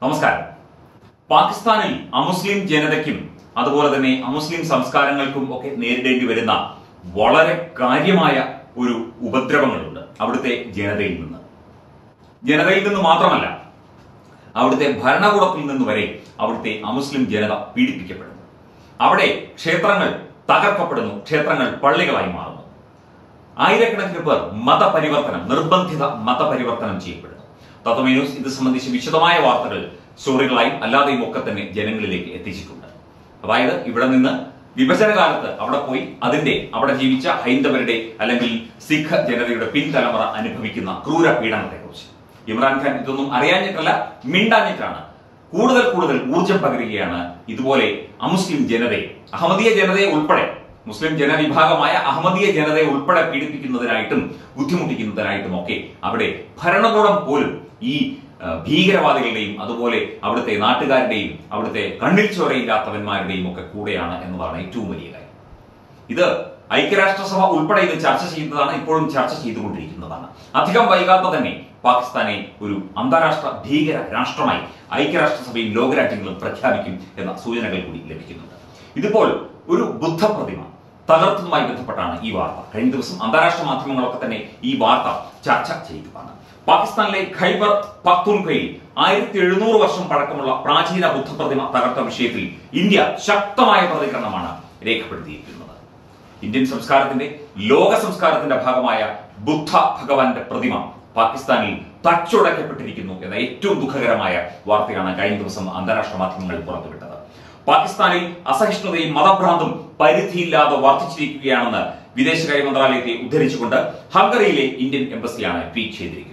നമസ്കാരം പാകിസ്ഥാനിൽ അമുസ്ലിം ജനതയ്ക്കും അതുപോലെ തന്നെ അമുസ്ലിം സംസ്കാരങ്ങൾക്കും ഒക്കെ നേരിടേണ്ടി വരുന്ന വളരെ കാര്യമായ ഒരു ഉപദ്രവങ്ങളുണ്ട് അവിടുത്തെ ജനതയിൽ നിന്ന് ജനതയിൽ നിന്ന് മാത്രമല്ല അവിടുത്തെ ഭരണകൂടത്തിൽ നിന്ന് വരെ അവിടുത്തെ അമുസ്ലിം ജനത പീഡിപ്പിക്കപ്പെടുന്നു അവിടെ ക്ഷേത്രങ്ങൾ തകർക്കപ്പെടുന്നു ക്ഷേത്രങ്ങൾ പള്ളികളായി മാറുന്നു ആയിരക്കണക്കിന് പേർ മതപരിവർത്തനം നിർബന്ധിത മതപരിവർത്തനം ചെയ്യപ്പെടുന്നു തത്വമേ ന്യൂസ് ഇത് സംബന്ധിച്ച് വിശദമായ വാർത്തകൾ സ്റ്റോറികളായും അല്ലാതെയും ഒക്കെ തന്നെ ജനങ്ങളിലേക്ക് എത്തിച്ചിട്ടുണ്ട് അതായത് ഇവിടെ നിന്ന് വിഭജന കാലത്ത് അവിടെ പോയി അതിന്റെ അവിടെ ജീവിച്ച ഹൈന്ദവരുടെ അല്ലെങ്കിൽ സിഖ് ജനതയുടെ പിൻതലമുറ അനുഭവിക്കുന്ന ക്രൂര പീഡനത്തെക്കുറിച്ച് ഇമ്രാൻഖാൻ ഇതൊന്നും അറിയാഞ്ഞിട്ടല്ല മിണ്ടാഞ്ഞിട്ടാണ് കൂടുതൽ കൂടുതൽ ഊർജം പകരുകയാണ് ഇതുപോലെ അമുസ്ലിം ജനതയെ അഹമ്മദീയ ജനതയെ ഉൾപ്പെടെ മുസ്ലിം ജനവിഭാഗമായ അഹമ്മദീയ ജനതയെ ഉൾപ്പെടെ പീഡിപ്പിക്കുന്നതിനായിട്ടും ബുദ്ധിമുട്ടിക്കുന്നതിനായിട്ടും ഒക്കെ അവിടെ ഭരണകൂടം പോലും ഈ ആ, ഭീകരവാദികളുടെയും അതുപോലെ അവിടുത്തെ നാട്ടുകാരുടെയും അവിടുത്തെ കണ്ണിൽ ചോരയില്ലാത്തവന്മാരുടെയും ഒക്കെ കൂടെയാണ് എന്നതാണ് ഏറ്റവും വലിയ കാര്യം ഇത് ഐക്യരാഷ്ട്രസഭ ഉൾപ്പെടെ ഇത് ചർച്ച ചെയ്യുന്നതാണ് ഇപ്പോഴും ചർച്ച ചെയ്തുകൊണ്ടിരിക്കുന്നതാണ് അധികം വൈകാതെ തന്നെ പാകിസ്ഥാനെ ഒരു അന്താരാഷ്ട്ര ഭീകര രാഷ്ട്രമായി ഐക്യരാഷ്ട്രസഭയും ലോകരാജ്യങ്ങളും പ്രഖ്യാപിക്കും എന്ന സൂചനകൾ കൂടി ലഭിക്കുന്നുണ്ട് ഇതിപ്പോൾ ഒരു ബുദ്ധപ്രതിമ തകർത്തതുമായി ബന്ധപ്പെട്ടാണ് ഈ വാർത്ത കഴിഞ്ഞ ദിവസം അന്താരാഷ്ട്ര മാധ്യമങ്ങളൊക്കെ തന്നെ ഈ വാർത്ത ചർച്ച ചെയ്തതാണ് പാകിസ്ഥാനിലെ ഖൈബർ പക്തൂൺഖയിൽ ആയിരത്തി എഴുന്നൂറ് വർഷം പഴക്കമുള്ള പ്രാചീന ബുദ്ധപ്രതിമ തകർത്ത വിഷയത്തിൽ ഇന്ത്യ ശക്തമായ പ്രതികരണമാണ് രേഖപ്പെടുത്തിയിരിക്കുന്നത് ഇന്ത്യൻ സംസ്കാരത്തിന്റെ ലോക സംസ്കാരത്തിന്റെ ഭാഗമായ ബുദ്ധ ഭഗവാന്റെ പ്രതിമ പാകിസ്ഥാനിൽ തച്ചുടയ്ക്കപ്പെട്ടിരിക്കുന്നു എന്ന ഏറ്റവും ദുഃഖകരമായ വാർത്തയാണ് കഴിഞ്ഞ ദിവസം അന്താരാഷ്ട്ര മാധ്യമങ്ങൾ പുറത്തുവിട്ടത് പാകിസ്ഥാനിൽ അസഹിഷ്ണുതയും മതഭ്രാന്തും പരിധിയില്ലാതെ വർദ്ധിച്ചിരിക്കുകയാണെന്ന് വിദേശകാര്യ മന്ത്രാലയത്തെ ഉദ്ധരിച്ചുകൊണ്ട് ഹംഗറിയിലെ ഇന്ത്യൻ എംബസിയാണ് ട്വീറ്റ് ചെയ്തിരിക്കുന്നത്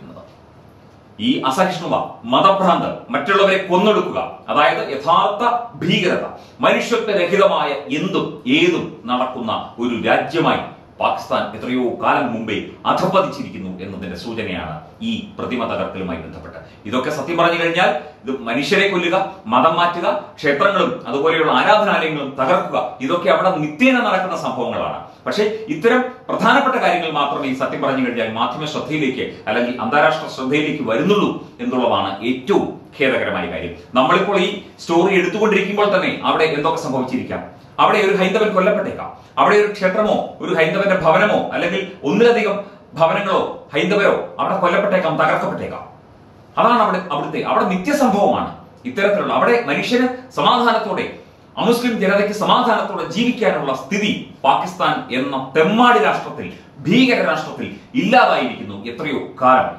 ഈ അസഹിഷ്ണുത മതഭ്രാന്ത് മറ്റുള്ളവരെ കൊന്നൊടുക്കുക അതായത് യഥാർത്ഥ ഭീകരത മനുഷ്യത്വരഹിതമായ എന്തും ഏതും നടക്കുന്ന ഒരു രാജ്യമായി പാകിസ്ഥാൻ എത്രയോ കാലം മുമ്പേ അധപ്പതിച്ചിരിക്കുന്നു എന്നതിന്റെ സൂചനയാണ് ഈ പ്രതിമ തകർക്കലുമായി ബന്ധപ്പെട്ട് ഇതൊക്കെ സത്യം പറഞ്ഞു കഴിഞ്ഞാൽ ഇത് മനുഷ്യരെ കൊല്ലുക മതം മാറ്റുക ക്ഷേത്രങ്ങളും അതുപോലെയുള്ള ആരാധനാലയങ്ങളും തകർക്കുക ഇതൊക്കെ അവിടെ നിത്യേന നടക്കുന്ന സംഭവങ്ങളാണ് പക്ഷേ ഇത്തരം പ്രധാനപ്പെട്ട കാര്യങ്ങൾ മാത്രമേ ഈ സത്യം പറഞ്ഞു കഴിഞ്ഞാൽ മാധ്യമ ശ്രദ്ധയിലേക്ക് അല്ലെങ്കിൽ അന്താരാഷ്ട്ര ശ്രദ്ധയിലേക്ക് വരുന്നുള്ളൂ എന്നുള്ളതാണ് ഏറ്റവും ഖേദകരമായ കാര്യം നമ്മളിപ്പോൾ ഈ സ്റ്റോറി എടുത്തുകൊണ്ടിരിക്കുമ്പോൾ തന്നെ അവിടെ എന്തൊക്കെ സംഭവിച്ചിരിക്കാം അവിടെ ഒരു ഹൈന്ദവൻ കൊല്ലപ്പെട്ടേക്കാം അവിടെ ഒരു ക്ഷേത്രമോ ഒരു ഹൈന്ദവന്റെ ഭവനമോ അല്ലെങ്കിൽ ഒന്നിലധികം ഭവനങ്ങളോ ഹൈന്ദവരോ അവിടെ കൊല്ലപ്പെട്ടേക്കാം തകർക്കപ്പെട്ടേക്കാം അതാണ് അവിടെ അവിടുത്തെ അവിടെ നിത്യസംഭവമാണ് ഇത്തരത്തിലുള്ള അവിടെ മനുഷ്യന് സമാധാനത്തോടെ അമുസ്ലിം ജനതയ്ക്ക് സമാധാനത്തോടെ ജീവിക്കാനുള്ള സ്ഥിതി പാകിസ്ഥാൻ എന്ന തെമ്മാടി രാഷ്ട്രത്തിൽ ഭീകര രാഷ്ട്രത്തിൽ ഇല്ലാതായിരിക്കുന്നു എത്രയോ കാലം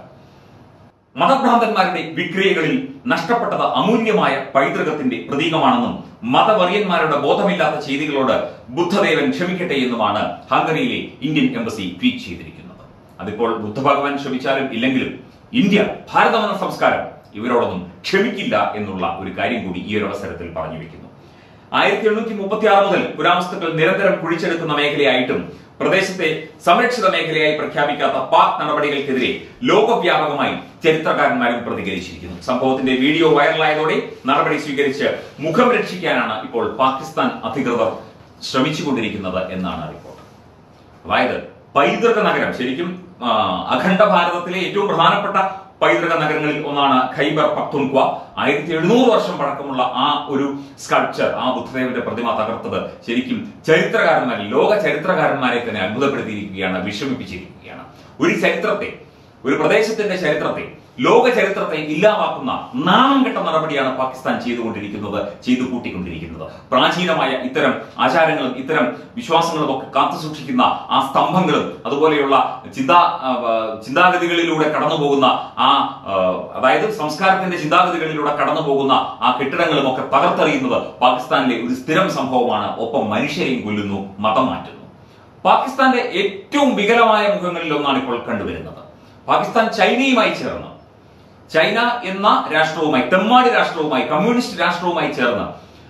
മതഭ്രാന്തന്മാരുടെ വിക്രിയകളിൽ നഷ്ടപ്പെട്ടത് അമൂല്യമായ പൈതൃകത്തിന്റെ പ്രതീകമാണെന്നും മതവറിയന്മാരുടെ ബോധമില്ലാത്ത ചെയ്തികളോട് ബുദ്ധദേവൻ ക്ഷമിക്കട്ടെ എന്നുമാണ് ഹംഗറിയിലെ ഇന്ത്യൻ എംബസി ട്വീറ്റ് ചെയ്തിരിക്കുന്നത് അതിപ്പോൾ ബുദ്ധഭഗവാൻ ക്ഷമിച്ചാലും ഇല്ലെങ്കിലും ഇന്ത്യ ഭാരതമെന്ന സംസ്കാരം ഇവരോടൊന്നും ക്ഷമിക്കില്ല എന്നുള്ള ഒരു കാര്യം കൂടി ഈ ഒരു അവസരത്തിൽ പറഞ്ഞു വെക്കുന്നു ആയിരത്തി എണ്ണൂറ്റി മുപ്പത്തി ആറ് മുതൽ പുരാവസ്തുക്കൾ നിരന്തരം കുഴിച്ചെടുക്കുന്ന മേഖലയായിട്ടും പ്രദേശത്തെ സംരക്ഷിത മേഖലയായി പ്രഖ്യാപിക്കാത്ത പാക് നടപടികൾക്കെതിരെ ലോകവ്യാപകമായി ചരിത്രകാരന്മാരും പ്രതികരിച്ചിരിക്കുന്നു സംഭവത്തിന്റെ വീഡിയോ വൈറലായതോടെ നടപടി സ്വീകരിച്ച് മുഖം രക്ഷിക്കാനാണ് ഇപ്പോൾ പാകിസ്ഥാൻ അധികൃതർ ശ്രമിച്ചുകൊണ്ടിരിക്കുന്നത് എന്നാണ് റിപ്പോർട്ട് അതായത് പൈതൃക നഗരം ശരിക്കും ആ, അഖണ്ഡ ഭാരതത്തിലെ ഏറ്റവും പ്രധാനപ്പെട്ട പൈതൃക നഗരങ്ങളിൽ ഒന്നാണ് ഖൈബർ പക്തുൻക്വ ആയിരത്തി എഴുന്നൂറ് വർഷം പഴക്കമുള്ള ആ ഒരു സ്കൾപ്ചർ ആ ബുദ്ധദേവന്റെ പ്രതിമ തകർത്തത് ശരിക്കും ചരിത്രകാരന്മാരെ ലോക ചരിത്രകാരന്മാരെ തന്നെ അത്ഭുതപ്പെടുത്തിയിരിക്കുകയാണ് വിഷമിപ്പിച്ചിരിക്കുകയാണ് ഒരു ചരിത്രത്തെ ഒരു പ്രദേശത്തിന്റെ ചരിത്രത്തെ ലോക ചരിത്രത്തെ ഇല്ലാതാക്കുന്ന നാണം കെട്ട നടപടിയാണ് പാകിസ്ഥാൻ ചെയ്തുകൊണ്ടിരിക്കുന്നത് ചെയ്തു കൂട്ടിക്കൊണ്ടിരിക്കുന്നത് പ്രാചീനമായ ഇത്തരം ആചാരങ്ങളും ഇത്തരം വിശ്വാസങ്ങളും ഒക്കെ കാത്തു സൂക്ഷിക്കുന്ന ആ സ്തംഭങ്ങളും അതുപോലെയുള്ള ചിന്താ ആ, ആ, ചിന്താഗതികളിലൂടെ കടന്നു പോകുന്ന ആ ആ, അതായത് സംസ്കാരത്തിന്റെ ചിന്താഗതികളിലൂടെ കടന്നു പോകുന്ന ആ കെട്ടിടങ്ങളും ഒക്കെ തകർത്തെറിയുന്നത് പാകിസ്ഥാനിലെ ഒരു സ്ഥിരം സംഭവമാണ് ഒപ്പം മനുഷ്യരെയും കൊല്ലുന്നു മതം മാറ്റുന്നു പാകിസ്ഥാന്റെ ഏറ്റവും വികലമായ മുഖങ്ങളിൽ ഒന്നാണ് ഇപ്പോൾ കണ്ടുവരുന്നത് പാകിസ്ഥാൻ ചൈനയുമായി ചേർന്ന് ചൈന എന്ന രാഷ്ട്രവുമായി തെമ്മാടി രാഷ്ട്രവുമായി കമ്മ്യൂണിസ്റ്റ് രാഷ്ട്രവുമായി ചേർന്ന്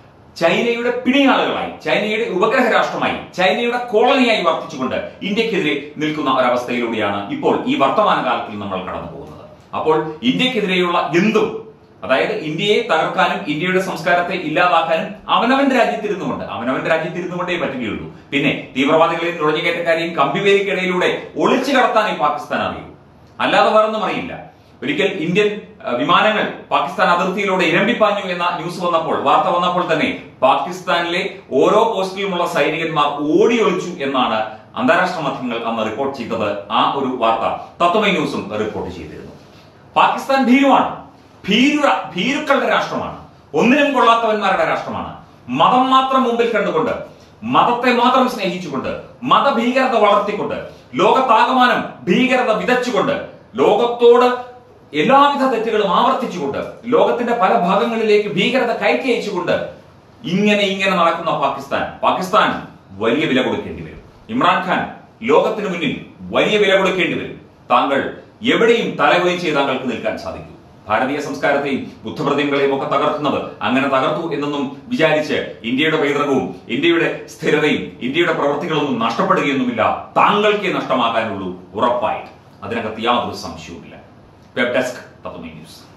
ചൈനയുടെ പിണിയാളുകളായി ചൈനയുടെ ഉപഗ്രഹ രാഷ്ട്രമായി ചൈനയുടെ കോളനിയായി വർത്തിച്ചുകൊണ്ട് ഇന്ത്യക്കെതിരെ നിൽക്കുന്ന ഒരവസ്ഥയിലൂടെയാണ് ഇപ്പോൾ ഈ വർത്തമാന കാലത്തിൽ നമ്മൾ കടന്നു പോകുന്നത് അപ്പോൾ ഇന്ത്യക്കെതിരെയുള്ള എന്തും അതായത് ഇന്ത്യയെ തകർക്കാനും ഇന്ത്യയുടെ സംസ്കാരത്തെ ഇല്ലാതാക്കാനും അവനവന്റെ രാജ്യത്തിരുന്നുകൊണ്ട് അവനവന്റെ രാജ്യത്തിരുന്നുകൊണ്ടേ പറ്റുകയുള്ളൂ പിന്നെ തീവ്രവാദികളെയും നുഴഞ്ഞുകയറ്റക്കാരെയും കമ്പിവേലിക്കിടയിലൂടെ ഒളിച്ചു കടത്താൻ ഈ പാകിസ്ഥാൻ അറിയൂ അല്ലാതെ വേറൊന്നും അറിയില്ല ഒരിക്കൽ ഇന്ത്യൻ ഏഹ്, വിമാനങ്ങൾ പാകിസ്ഥാൻ അതിർത്തിയിലൂടെ ഇരമ്പിപ്പാഞ്ഞു എന്ന ന്യൂസ് വന്നപ്പോൾ വാർത്ത വന്നപ്പോൾ തന്നെ പാകിസ്ഥാനിലെ ഓരോ പോസ്റ്റിലുമുള്ള സൈനികന്മാർ ഓടിയൊളിച്ചു എന്നാണ് അന്താരാഷ്ട്ര മാധ്യമങ്ങൾ അന്ന് റിപ്പോർട്ട് ചെയ്തത് ആ ഒരു വാർത്ത തത്വമൈ ന്യൂസും റിപ്പോർട്ട് ചെയ്തിരുന്നു പാകിസ്ഥാൻ ഭീരുവാണ് ഭീരു ഭീരുക്കളുടെ രാഷ്ട്രമാണ് ഒന്നിനും കൊള്ളാത്തവന്മാരുടെ രാഷ്ട്രമാണ് മതം മാത്രം മുമ്പിൽ കണ്ടുകൊണ്ട് മതത്തെ മാത്രം സ്നേഹിച്ചുകൊണ്ട് മതഭീകരത വളർത്തിക്കൊണ്ട് ലോകത്താകമാനം ഭീകരത വിതച്ചുകൊണ്ട് ലോകത്തോട് എല്ലാവിധ തെറ്റുകളും ആവർത്തിച്ചുകൊണ്ട് ലോകത്തിന്റെ പല ഭാഗങ്ങളിലേക്ക് ഭീകരത കയറ്റി അയച്ചുകൊണ്ട് ഇങ്ങനെ ഇങ്ങനെ നടക്കുന്ന പാകിസ്ഥാൻ പാകിസ്ഥാൻ വലിയ വില കൊടുക്കേണ്ടി വരും ഇമ്രാൻഖാൻ ലോകത്തിന് മുന്നിൽ വലിയ വില കൊടുക്കേണ്ടി വരും താങ്കൾ എവിടെയും തലകുനിച്ച് താങ്കൾക്ക് നിൽക്കാൻ സാധിക്കും ഭാരതീയ സംസ്കാരത്തെയും ബുദ്ധപ്രതിമകളെയും ഒക്കെ തകർക്കുന്നത് അങ്ങനെ തകർത്തു എന്നൊന്നും വിചാരിച്ച് ഇന്ത്യയുടെ പൈതൃകവും ഇന്ത്യയുടെ സ്ഥിരതയും ഇന്ത്യയുടെ പ്രവൃത്തികളൊന്നും നഷ്ടപ്പെടുകയൊന്നുമില്ല താങ്കൾക്കേ നഷ്ടമാകാനുള്ളൂ ഉറപ്പായിട്ട് അതിനകത്ത് യാതൊരു സംശയവുമില്ല വെബ് ഡെസ്ക് തത്വമേ ന്യൂസ്